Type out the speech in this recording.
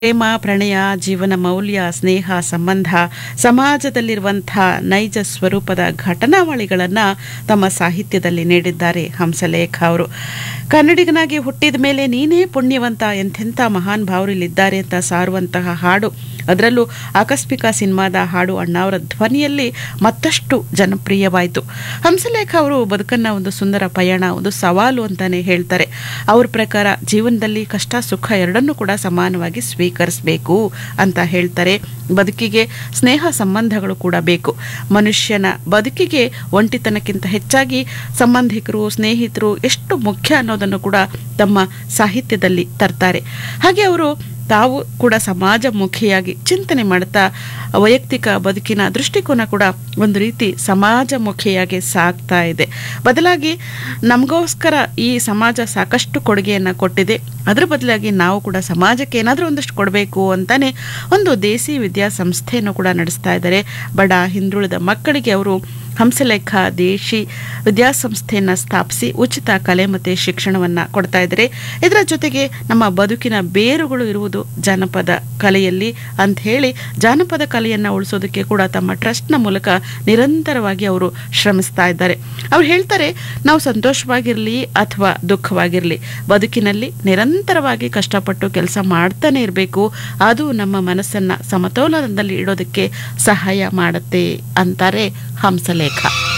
ಪ್ರೇಮ ಪ್ರಣಯ ಜೀವನ ಮೌಲ್ಯ ಸ್ನೇಹ ಸಂಬಂಧ ಸಮಾಜದಲ್ಲಿರುವಂಥ ನೈಜ ಸ್ವರೂಪದ ಘಟನಾವಳಿಗಳನ್ನು ತಮ್ಮ ಸಾಹಿತ್ಯದಲ್ಲಿ ನೀಡಿದ್ದಾರೆ ಹಂಸಲೇಖ ಅವರು ಕನ್ನಡಿಗನಾಗಿ ಹುಟ್ಟಿದ ಮೇಲೆ ನೀನೇ ಪುಣ್ಯವಂತ ಎಂಥೆಂಥ ಮಹಾನ್ ಭಾವರಿಲ್ಲಿದ್ದಾರೆ ಅಂತ ಸಾರುವಂತಹ ಹಾಡು ಅದರಲ್ಲೂ ಆಕಸ್ಮಿಕ ಸಿನಿಮಾದ ಹಾಡು ಅಣ್ಣಾವರ ಧ್ವನಿಯಲ್ಲಿ ಮತ್ತಷ್ಟು ಜನಪ್ರಿಯವಾಯಿತು ಹಂಸಲೇಖ ಅವರು ಬದುಕನ್ನ ಒಂದು ಸುಂದರ ಪಯಣ ಒಂದು ಸವಾಲು ಅಂತಾನೆ ಹೇಳ್ತಾರೆ ಅವ್ರ ಪ್ರಕಾರ ಜೀವನದಲ್ಲಿ ಕಷ್ಟ ಸುಖ ಎರಡನ್ನೂ ಕೂಡ ಸಮಾನವಾಗಿ ಸ್ವೀಕರಿಸಬೇಕು ಅಂತ ಹೇಳ್ತಾರೆ ಬದುಕಿಗೆ ಸ್ನೇಹ ಸಂಬಂಧಗಳು ಕೂಡ ಬೇಕು ಮನುಷ್ಯನ ಬದುಕಿಗೆ ಒಂಟಿತನಕ್ಕಿಂತ ಹೆಚ್ಚಾಗಿ ಸಂಬಂಧಿಕರು ಸ್ನೇಹಿತರು ಎಷ್ಟು ಮುಖ್ಯ ಅನ್ನೋದನ್ನು ಕೂಡ ತಮ್ಮ ಸಾಹಿತ್ಯದಲ್ಲಿ ತರ್ತಾರೆ ಹಾಗೆ ಅವರು ತಾವು ಕೂಡ ಸಮಾಜಮುಖಿಯಾಗಿ ಚಿಂತನೆ ಮಾಡ್ತಾ ವೈಯಕ್ತಿಕ ಬದುಕಿನ ದೃಷ್ಟಿಕೋನ ಕೂಡ ಒಂದು ರೀತಿ ಸಮಾಜಮುಖಿಯಾಗಿ ಸಾಗ್ತಾ ಇದೆ ಬದಲಾಗಿ ನಮಗೋಸ್ಕರ ಈ ಸಮಾಜ ಸಾಕಷ್ಟು ಕೊಡುಗೆಯನ್ನು ಕೊಟ್ಟಿದೆ ಅದರ ಬದಲಾಗಿ ನಾವು ಕೂಡ ಸಮಾಜಕ್ಕೆ ಏನಾದರೂ ಒಂದಷ್ಟು ಕೊಡಬೇಕು ಅಂತಾನೆ ಒಂದು ದೇಸಿ ವಿದ್ಯಾಸಂಸ್ಥೆಯನ್ನು ಕೂಡ ನಡೆಸ್ತಾ ಇದ್ದಾರೆ ಬಡ ಹಿಂದುಳಿದ ಮಕ್ಕಳಿಗೆ ಅವರು ಹಂಸಲೇಖ ದೇಶಿ ವಿದ್ಯಾಸಂಸ್ಥೆಯನ್ನು ಸ್ಥಾಪಿಸಿ ಉಚಿತ ಕಲೆ ಮತ್ತು ಶಿಕ್ಷಣವನ್ನು ಕೊಡ್ತಾ ಇದ್ದಾರೆ ಇದರ ಜೊತೆಗೆ ನಮ್ಮ ಬದುಕಿನ ಬೇರುಗಳು ಇರುವುದು ಜಾನಪದ ಕಲೆಯಲ್ಲಿ ಅಂತ ಹೇಳಿ ಜಾನಪದ ಕಲೆಯನ್ನು ಉಳಿಸೋದಕ್ಕೆ ಕೂಡ ತಮ್ಮ ಟ್ರಸ್ಟ್ನ ಮೂಲಕ ನಿರಂತರವಾಗಿ ಅವರು ಶ್ರಮಿಸ್ತಾ ಇದ್ದಾರೆ ಅವ್ರು ಹೇಳ್ತಾರೆ ನಾವು ಸಂತೋಷವಾಗಿರಲಿ ಅಥವಾ ದುಃಖವಾಗಿರಲಿ ಬದುಕಿನಲ್ಲಿ ನಿರಂತರವಾಗಿ ಕಷ್ಟಪಟ್ಟು ಕೆಲಸ ಮಾಡ್ತಾನೆ ಇರಬೇಕು ಅದು ನಮ್ಮ ಮನಸ್ಸನ್ನು ಸಮತೋಲನದಲ್ಲಿ ಇಡೋದಕ್ಕೆ ಸಹಾಯ ಮಾಡುತ್ತೆ ಅಂತಾರೆ ಹಂಸಲೇಖ